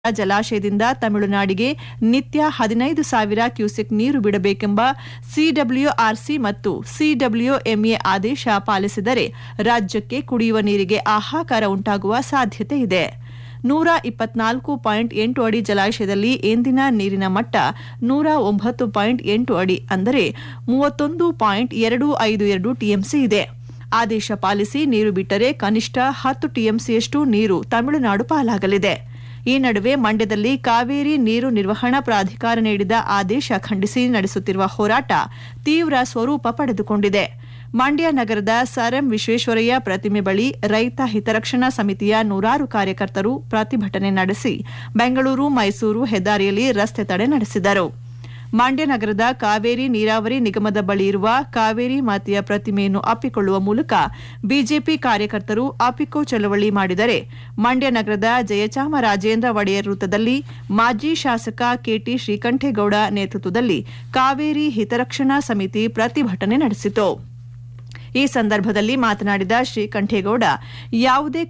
ಜಲಾಶಯದಿಂದ ತಮಿಳುನಾಡಿಗೆ ನಿತ್ಯ ಹದಿನೈದು ಸಾವಿರ ಕ್ಯೂಸೆಕ್ ನೀರು ಬಿಡಬೇಕೆಂಬ ಸಿಡಬ್ಲ್ಯೂಆರ್ಸಿ ಮತ್ತು ಸಿಡಬ್ಲ್ಯೂಎಂಎ ಆದೇಶ ಪಾಲಿಸಿದರೆ ರಾಜ್ಯಕ್ಕೆ ಕುಡಿಯುವ ನೀರಿಗೆ ಹಾಹಾಕಾರ ಉಂಟಾಗುವ ಸಾಧ್ಯತೆ ಇದೆ ನೂರ ಇಪ್ಪತ್ನಾಲ್ಕು ಪಾಯಿಂಟ್ ಎಂಟು ಅಡಿ ಜಲಾಶಯದಲ್ಲಿ ಎಂದಿನ ನೀರಿನ ಮಟ್ಟ ನೂರ ಒಂಬತ್ತು ಪಾಯಿಂಟ್ ಎಂಟು ಅಡಿ ಅಂದರೆ ಮೂವತ್ತೊಂದು ಪಾಯಿಂಟ್ ಎರಡು ಐದು ಎರಡು ಟಿಎಂಸಿ ಇದೆ ಆದೇಶ ಪಾಲಿಸಿ ನೀರು ಬಿಟ್ಟರೆ ಕನಿಷ್ಠ ಹತ್ತು ಟಿಎಂಸಿಯಷ್ಟು ನೀರು ತಮಿಳುನಾಡು ಪಾಲಾಗಲಿದೆ ಈ ನಡುವೆ ಮಂಡ್ಯದಲ್ಲಿ ಕಾವೇರಿ ನೀರು ನಿರ್ವಹಣಾ ಪ್ರಾಧಿಕಾರ ನೀಡಿದ ಆದೇಶ ಖಂಡಿಸಿ ನಡೆಸುತ್ತಿರುವ ಹೋರಾಟ ತೀವ್ರ ಸ್ವರೂಪ ಪಡೆದುಕೊಂಡಿದೆ ಮಂಡ್ಯ ನಗರದ ಸರ್ ಎಂ ವಿಶ್ವೇಶ್ವರಯ್ಯ ಪ್ರತಿಮೆ ಬಳಿ ರೈತ ಹಿತರಕ್ಷಣಾ ಸಮಿತಿಯ ನೂರಾರು ಕಾರ್ಯಕರ್ತರು ಪ್ರತಿಭಟನೆ ನಡೆಸಿ ಬೆಂಗಳೂರು ಮೈಸೂರು ಹೆದ್ದಾರಿಯಲ್ಲಿ ರಸ್ತೆ ತಡೆ ನಡೆಸಿದರು ಮಂಡ್ಯ ನಗರದ ಕಾವೇರಿ ನೀರಾವರಿ ನಿಗಮದ ಬಳಿ ಇರುವ ಕಾವೇರಿ ಮಾತೆಯ ಪ್ರತಿಮೆಯನ್ನು ಅಪ್ಪಿಕೊಳ್ಳುವ ಮೂಲಕ ಬಿಜೆಪಿ ಕಾರ್ಯಕರ್ತರು ಅಪ್ಪಿಕೋ ಚಳವಳಿ ಮಾಡಿದರೆ ಮಂಡ್ಯ ನಗರದ ಜಯಚಾಮರಾಜೇಂದ್ರ ಒಡೆಯರ್ ವೃತ್ತದಲ್ಲಿ ಮಾಜಿ ಶಾಸಕ ಕೆಟಿ ಶ್ರೀಕಂಠೇಗೌಡ ನೇತೃತ್ವದಲ್ಲಿ ಕಾವೇರಿ ಹಿತರಕ್ಷಣಾ ಸಮಿತಿ ಪ್ರತಿಭಟನೆ ನಡೆಸಿತು ಈ ಸಂದರ್ಭದಲ್ಲಿ ಮಾತನಾಡಿದ ಶ್ರೀಕಂಠೇಗೌಡ ಯಾವುದೇ